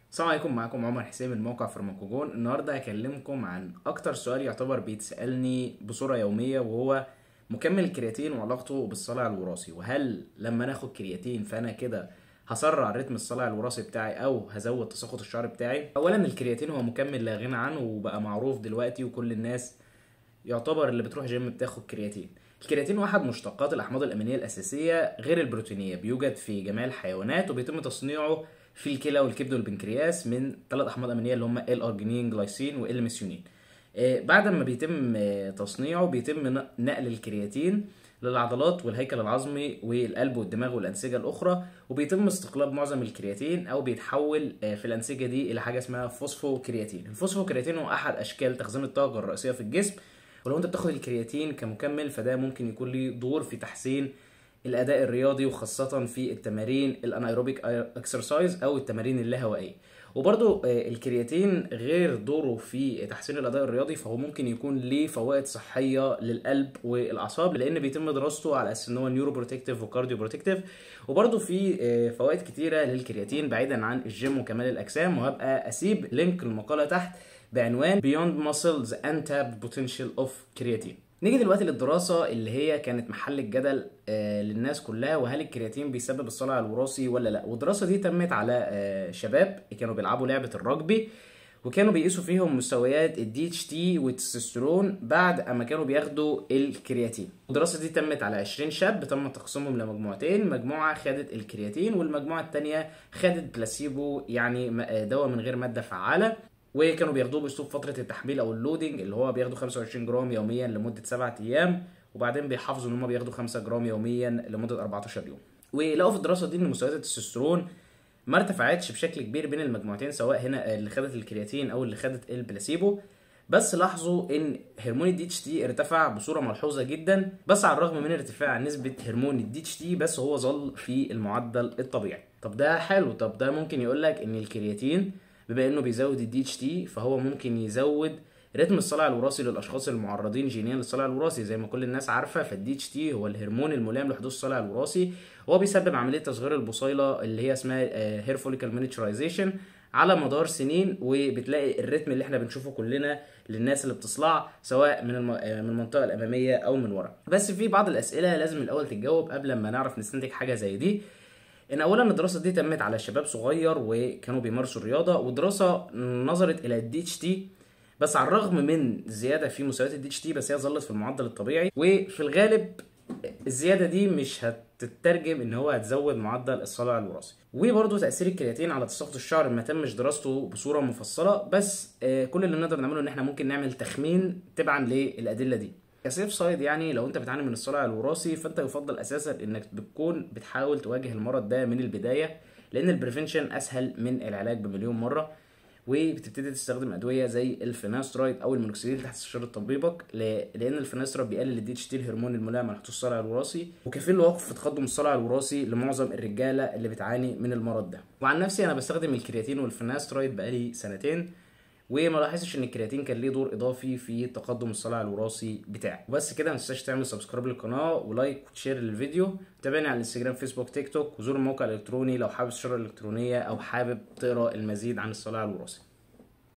السلام عليكم معاكم عمر حسين من موقع فرماكوجون النهارده هكلمكم عن اكتر سؤال يعتبر بيتسالني بصوره يوميه وهو مكمل الكرياتين وعلاقته بالصلع الوراثي وهل لما ناخد كرياتين فانا كده هسرع رتم الصلع الوراثي بتاعي او هزود تساقط الشعر بتاعي اولا الكرياتين هو مكمل لا غنى عنه وبقى معروف دلوقتي وكل الناس يعتبر اللي بتروح جيم بتاخد كرياتين الكرياتين واحد مشتقات الاحماض الامينيه الاساسيه غير البروتينيه بيوجد في جميع الحيوانات وبيتم تصنيعه في الكلى والكبد والبنكرياس من ثلاث احماض امينيه اللي هم الارجينين جلايسين والميثيونين آه، بعد ما بيتم آه، تصنيعه بيتم ن- نقل الكرياتين للعضلات والهيكل العظمي والقلب والدماغ والانسجه الاخرى وبيتم استقلاب معظم الكرياتين او بيتحول آه، في الانسجه دي الى حاجه اسمها فوسفوكرياتين الفوسفوكرياتين هو احد اشكال تخزين الطاقه الرئيسيه في الجسم ولو انت بتاخد الكرياتين كمكمل فده ممكن يكون ليه دور في تحسين الاداء الرياضي وخاصه في التمارين الانايروبيك اكسرسايز او التمارين اللاهوائيه وبرضو آه، الكرياتين غير دوره في تحسين الاداء الرياضي فهو ممكن يكون ليه فوائد صحيه للقلب والاعصاب لان بيتم دراسته على اساس ان هو نيورو بروتكتيف وكارديو بروتكتيف وبرضو في آه، فوائد كتيره للكرياتين بعيدا عن الجيم وكمال الاجسام وهبقى اسيب لينك المقاله تحت بعنوان Beyond Muscles Untapped Potential of Creatine نيجي دلوقتي للدراسة اللي هي كانت محل الجدل آه، للناس كلها وهل الكرياتين بيسبب الصلع الوراثي ولا لا والدراسة دي تمت على آه، شباب كانوا بيلعبوا لعبة الرجبي وكانوا بيقيسوا فيهم مستويات الدي اتش تي والتستوستيرون بعد اما كانوا بياخدوا الكرياتين الدراسة دي تمت على 20 شاب تم تقسيمهم لمجموعتين مجموعة خدت الكرياتين والمجموعة التانية خدت بلاسيبو يعني م- آه، دواء من غير مادة فعالة وكانوا بياخدوه باسلوب فتره التحميل او اللودنج اللي هو بياخدوا 25 جرام يوميا لمده 7 ايام وبعدين بيحافظوا ان هم بياخدوا 5 جرام يوميا لمده 14 يوم ولقوا في الدراسه دي ان مستويات التستوستيرون ما ارتفعتش بشكل كبير بين المجموعتين سواء هنا اللي خدت الكرياتين او اللي خدت البلاسيبو بس لاحظوا ان هرمون الدي اتش تي ارتفع بصوره ملحوظه جدا بس على الرغم من ارتفاع نسبه هرمون الدي اتش تي بس هو ظل في المعدل الطبيعي طب ده حلو طب ده ممكن يقول لك ان الكرياتين بما انه بيزود الدي اتش تي فهو ممكن يزود رتم الصلع الوراثي للاشخاص المعرضين جينيا للصلع الوراثي زي ما كل الناس عارفه فالدي اتش تي هو الهرمون الملام لحدوث الصلع الوراثي وهو بيسبب عمليه تصغير البصيله اللي هي اسمها هير فوليكال مينيتشرايزيشن على مدار سنين وبتلاقي الريتم اللي احنا بنشوفه كلنا للناس اللي بتصلع سواء من الم... آه، من المنطقه الاماميه او من ورا بس في بعض الاسئله لازم الاول تتجاوب قبل ما نعرف نستنتج حاجه زي دي ان اولا الدراسه دي تمت على شباب صغير وكانوا بيمارسوا الرياضه ودراسه نظرت الى الدي اتش تي بس على الرغم من زياده في مستويات الدي اتش تي بس هي ظلت في المعدل الطبيعي وفي الغالب الزياده دي مش هتترجم ان هو هتزود معدل الصلع الوراثي وبرضه تاثير الكرياتين على تساقط الشعر ما تمش دراسته بصوره مفصله بس آه، كل اللي نقدر نعمله ان احنا ممكن نعمل تخمين تبعا للادله دي كسيف سايد يعني لو انت بتعاني من الصلع الوراثي فانت يفضل اساسا انك بتكون بتحاول تواجه المرض ده من البدايه لان البريفنشن اسهل من العلاج بمليون مره وبتبتدي تستخدم ادويه زي الفيناسترايد او المونوكسيديل تحت استشاره طبيبك ل- لان الفيناسترايد بيقلل الدي اتش تي الهرمون الملائم لحدوث الصلع الوراثي وكفيل لوقف في تقدم الصلع الوراثي لمعظم الرجاله اللي بتعاني من المرض ده وعن نفسي انا بستخدم الكرياتين والفيناسترايد بقالي سنتين وما لاحظتش ان الكرياتين كان ليه دور اضافي في تقدم الصلع الوراثي بتاعي وبس كده ما تنساش تعمل سبسكرايب للقناه ولايك وشير للفيديو تابعني على الانستجرام فيسبوك تيك توك وزور الموقع الالكتروني لو حابب الشرة الالكترونيه او حابب تقرا المزيد عن الصلع الوراثي